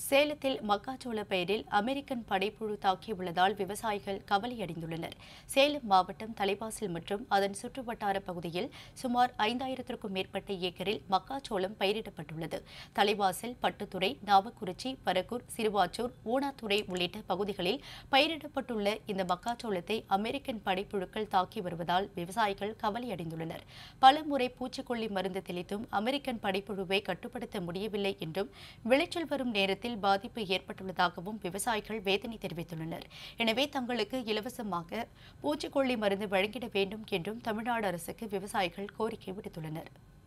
சேலத்தில் மக்காச்சோள பயிரில் அமெரிக்கன் படைப்புழு தாக்கியுள்ளதால் விவசாயிகள் கவலையடைந்துள்ளனர் சேலம் மாவட்டம் தலைவாசல் மற்றும் அதன் சுற்றுவட்டார பகுதியில் சுமார் ஐந்தாயிரத்திற்கும் மேற்பட்ட ஏக்கரில் மக்காச்சோளம் பயிரிடப்பட்டுள்ளது தலைவாசல் பட்டுத்துறை நாவக்குறிச்சி பரக்கூர் சிறுவாச்சூர் ஊனாத்துறை உள்ளிட்ட பகுதிகளில் பயிரிடப்பட்டுள்ள இந்த மக்காச்சோளத்தை அமெரிக்கன் படைப்புழுக்கள் தாக்கி வருவதால் விவசாயிகள் கவலையடைந்துள்ளனர் பலமுறை பூச்சிக்கொல்லி மருந்து தெளித்தும் அமெரிக்கன் படைப்புழுவை கட்டுப்படுத்த முடியவில்லை என்றும் விளைச்சல் வரும் நேரத்தில் பாதிப்பு ஏற்பட்டுள்ளதாகவும் விவசாயிகள் வேதனை தெரிவித்துள்ளனர் எனவே தங்களுக்கு இலவசமாக பூச்சிக்கொல்லி மருந்து வழங்கிட வேண்டும் என்றும் தமிழ்நாடு அரசுக்கு விவசாயிகள் கோரிக்கை விடுத்துள்ளனர்